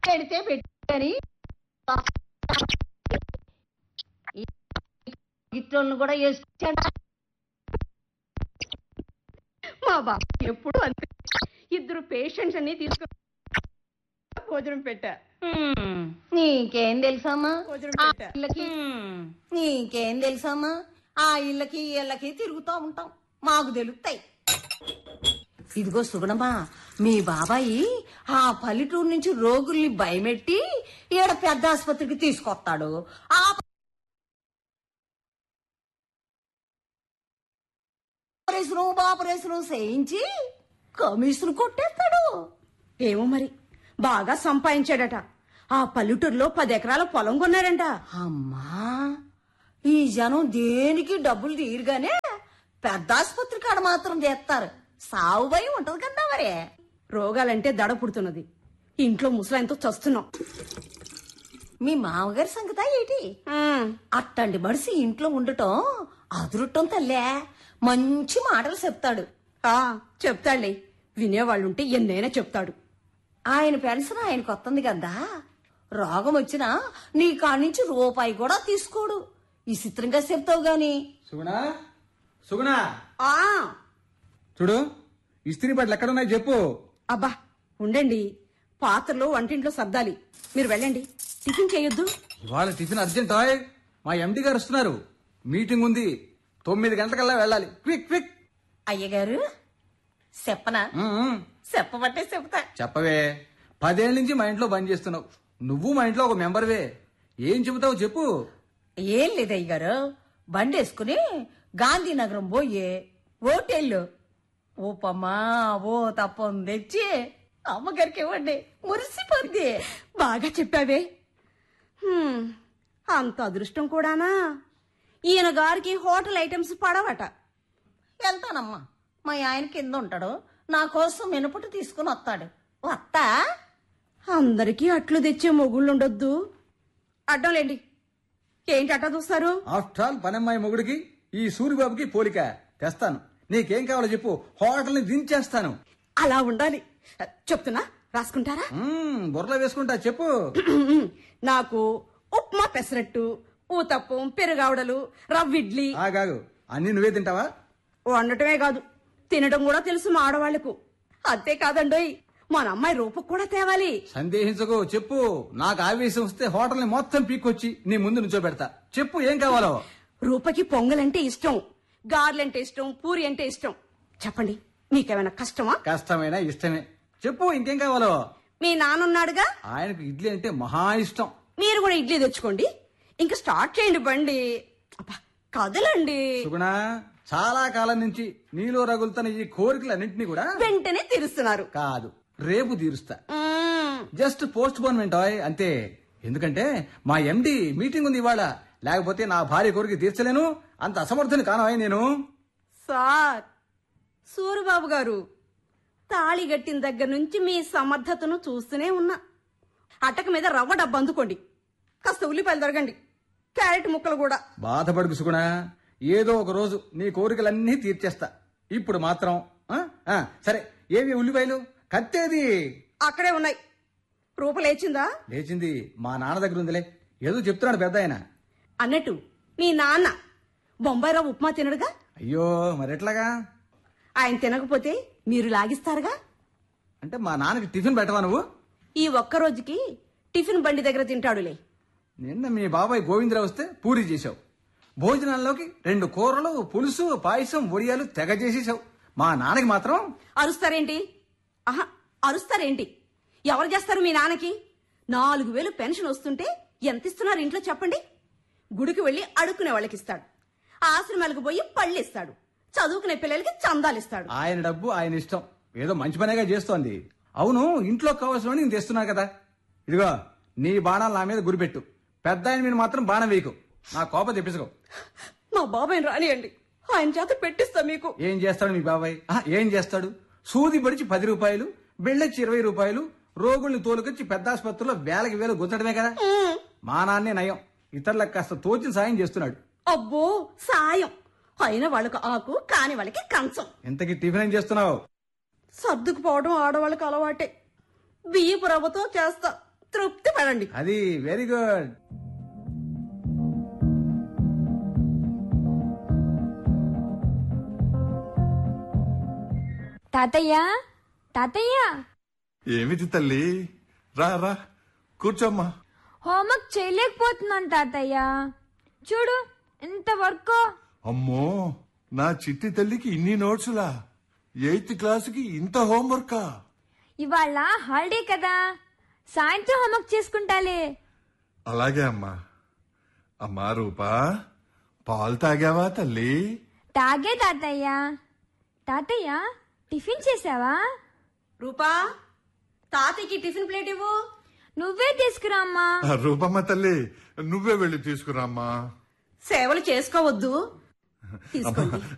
పెడితే పెట్టని గిట్టోళ్ళని కూడా వేసుకొచ్చాడు మా బాబు ఎప్పుడు అంతే ఇద్దరు పేషెంట్స్ అన్ని తీసుకు భోజనం పెట్టా హ్మ్, నీకేం తెలుసమ్మా భోజనం ఆ పెట్టా ఇళ్ళకి నీకేం తెలుసమ్మా ఆ ఇళ్ళకి ఈ ఇళ్ళకి తిరుగుతూ ఉంటాం మాకు తెలుస్తాయి ఇదిగో సుగుణమా మీ బాబాయి ఆ పల్లెటూరు నుంచి రోగుల్ని భయమెట్టి ఈడ పెద్ద ఆసుపత్రికి తీసుకొస్తాడు ఆ ఆపరేషను ఆపరేషను చేయించి కమిషన్ కొట్టేస్తాడు ఏమో మరి బాగా సంపాదించాడట ఆ పల్లెటూరులో పది ఎకరాల పొలం కొన్నాడంట అమ్మా ఈ జనం దేనికి డబ్బులు తీరుగానే పెద్ద ఆసుపత్రి కాడ మాత్రం చేస్తారు సావు భయం ఉంటది కదా మరి రోగాలంటే దడ పుడుతున్నది ఇంట్లో ముసలాయనతో చస్తున్నాం మీ మామగారి సంగతా ఏంటి అట్టండి మడిసి ఇంట్లో ఉండటం అదురుట్టం తల్లే మంచి మాటలు చెప్తాడు ఆ చెప్తాడులే వినేవాళ్ళుంటే ఎన్నైనా చెప్తాడు ఆయన పెన్షన్ ఆయనకు వస్తుంది కదా రోగం వచ్చినా నీ కాడి నుంచి రూపాయి కూడా తీసుకోడు ఈ చిత్రంగా చెప్తావు గాని సుగుణా సుగుణా ఆ చూడు ఇస్త్రీ బట్టలు ఎక్కడున్నాయి చెప్పు అబ్బా ఉండండి పాత్రలు వంటింట్లో సర్దాలి మీరు వెళ్ళండి టిఫిన్ చేయొద్దు ఇవాళ టిఫిన్ అర్జెంట్ ఆయ్ మా ఎండి గారు వస్తున్నారు మీటింగ్ ఉంది తొమ్మిది గంటలకల్లా వెళ్ళాలి క్విక్ క్విక్ అయ్యగారు చెప్పనా ఉమ్, ఉమ్. చెప్పబట్టే చెప్తా చెప్పవే పదేళ్ళ నుంచి మా ఇంట్లో బంద్ చేస్తున్నావు నువ్వు మా ఇంట్లో ఒక మెంబర్వే ఏం చెబుతావు చెప్పు ఏం లేదు అయ్యగారు బండి వేసుకుని గాంధీనగరం పోయి ఓటెళ్ళు ఊపమ్మా ఓ తప్పం తెచ్చి అమ్మగారికి ఇవ్వండి మురిసిపోద్ది బాగా చెప్పావే హ్మ్, అంత అదృష్టం కూడానా ఈయన గారికి హోటల్ ఐటమ్స్ పడవట వెళ్తానమ్మా మా ఆయన కింద ఉంటాడు నా కోసం మినపట్టు తీసుకుని వస్తాడు వస్తా అందరికీ అట్లు తెచ్చే మొగుళ్ళుండొద్దు అడ్డంలేండి ఏంటి అట్ట చూస్తారు ఆఫ్టర్ ఆల్ పనమ్మాయి మొగుడికి ఈ సూరిబాబుకి పోలిక తెస్తాను నీకేం కావాలో చెప్పు హోటల్ని దించేస్తాను అలా ఉండాలి చెప్తున్నా రాసుకుంటారా మ్మ్, బుర్రలో వేసుకుంటా చెప్పు నాకు ఉప్మా పెసరట్టు ఊతప్పం పెరుగావడలు రవ్విడ్లీ ఆగాగు అన్ని నువ్వే తింటావా వండటమే కాదు తినడం కూడా తెలుసు మా ఆడవాళ్లకు అంతేకాదండోయ్ మన అమ్మాయి రూపకు కూడా తేవాలి సందేహించకు చెప్పు నాకు ఆవేశం వస్తే హోటల్ని మొత్తం పీక్కొచ్చి నీ ముందు నుంచోబెడతా చెప్పు ఏం కావాలో రూపకి పొంగలంటే ఇష్టం గార్లంటే ఇష్టం పూరి అంటే ఇష్టం చెప్పండి మీకేమైనా కష్టమా కష్టమైన ఇష్టమే చెప్పు ఇంకేం కావాలో మీ నాన్నున్నాడుగా ఆయనకు ఇడ్లీ అంటే మహా ఇష్టం మీరు కూడా ఇడ్లీ తెచ్చుకోండి ఇంకా స్టార్ట్ చేయండి బండి అబ్బా కదలండి సుగుణ చాలా కాలం నుంచి నీలో రగులుతున్న ఈ కోరికలన్నింటినీ కూడా వెంటనే తీరుస్తున్నారు కాదు రేపు తీరుస్తా మ్మ్. జస్ట్ పోస్ట్ పోన్మెంట్ ఆయ్ అంతే ఎందుకంటే మా ఎండి మీటింగ్ ఉంది ఇవాళ లేకపోతే నా భార్య కోరిక తీర్చలేను అంత అసమర్థుని కానవాయ్ నేను సార్ సూరిబాబు గారు తాళి గట్టిన దగ్గర నుంచి మీ సమర్థతను చూస్తూనే ఉన్నా అటక మీద రవ్వ డబ్బు అందుకోండి కాస్త ఉల్లిపాయలు దొరకండి క్యారెట్ ముక్కలు కూడా బాధపడుకు సుగుణ ఏదో ఒక రోజు నీ కోరికలన్నీ తీర్చేస్తా ఇప్పుడు మాత్రం ఆ? ఆ, సరే ఏవి ఉల్లిపాయలు కత్తేది అక్కడే ఉన్నాయి రూప లేచిందా లేచింది మా నాన్న దగ్గర ఉందిలే ఏదో చెప్తున్నాడు పెద్ద ఆయన అన్నట్టు మీ నాన్న బొంబాయి రవ్వ ఉప్మా తినడుగా అయ్యో మరెట్లాగా ఆయన తినకపోతే మీరు లాగిస్తారుగా అంటే మా నాన్నకి టిఫిన్ పెట్టవా నువ్వు ఈ ఒక్క రోజుకి టిఫిన్ బండి దగ్గర తింటాడులే నిన్న మీ బాబాయ్ గోవిందరావు వస్తే పూరి చేశావు భోజనాల్లోకి రెండు కూరలు పులుసు పాయసం వడియాలు తెగ చేసేసావు మా నాన్నకి మాత్రం అరుస్తారేంటి ఆహా అరుస్తారేంటి ఎవరు చేస్తారు మీ నాన్నకి నాలుగు వేలు పెన్షన్ వస్తుంటే ఎంత ఇస్తున్నారు ఇంట్లో చెప్పండి గుడికి వెళ్ళి అడుక్కునే వాళ్ళకి ఇస్తాడు ఆశ్రమాలకు పోయి పళ్ళు ఇస్తాడు చదువుకునే పిల్లలకి చందాలు ఇస్తాడు ఆయన డబ్బు ఆయన ఇష్టం ఏదో మంచి పనేగా చేస్తోంది అవును ఇంట్లో కావాల్సిన నేను తెస్తున్నా కదా ఇదిగో నీ బాణాలు నా మీద గురిపెట్టు పెద్ద ఆయన మీద మాత్రం బాణం వేయకు నా కోపం తెప్పించుకో మా బాబాయ్ రానియండి ఆయన చేత పెట్టిస్తా మీకు ఏం చేస్తాడు మీ బాబాయ్ ఆ, ఏం చేస్తాడు సూది పడిచి పది రూపాయలు బిళ్ళొచ్చి ఇరవై రూపాయలు రోగుల్ని తోలుకొచ్చి పెద్ద ఆసుపత్రిలో వేలకి వేలు గుంచడమే కదా మా నాన్నే నయం ఇతరులకు కాస్త తోచిన సాయం చేస్తున్నాడు అబ్బో సాయం అయిన వాళ్ళకు ఆకు కాని వాళ్ళకి కంచం ఇంతకీ టిఫిన్ ఏం చేస్తున్నావు సర్దుకుపోవడం ఆడవాళ్ళకి అలవాటే బియ్యపు రవ్వతో చేస్తా తృప్తి పడండి అది వెరీ గుడ్ తాతయ్య తాతయ్య ఏమిటి తల్లి రా రా కూర్చోమ్మా హోంవర్క్ చేయలేకపోతున్నాను తాతయ్య చూడు ఎంత వర్క్ అమ్మో నా చిట్టి తల్లికి ఇన్ని నోట్సులా ఎయిత్ క్లాసుకి ఇంత హోంవర్కా ఇవాళ హాలిడే కదా సాయంత్రం హోంవర్క్ చేసుకుంటాలే అలాగే అమ్మా అమ్మా రూపా పాలు తాగావా తల్లి తాగే తాతయ్య తాతయ్య టిఫిన్ చేసావా రూపా తాతయ్యకి టిఫిన్ ప్లేట్ ఇవ్వు నువ్వే తీసుకురామ్మా ఆ, రూపమ్మ తల్లి నువ్వే వెళ్ళి తీసుకురామ్మా సేవలు చేసుకోవద్దు తీసుకోండి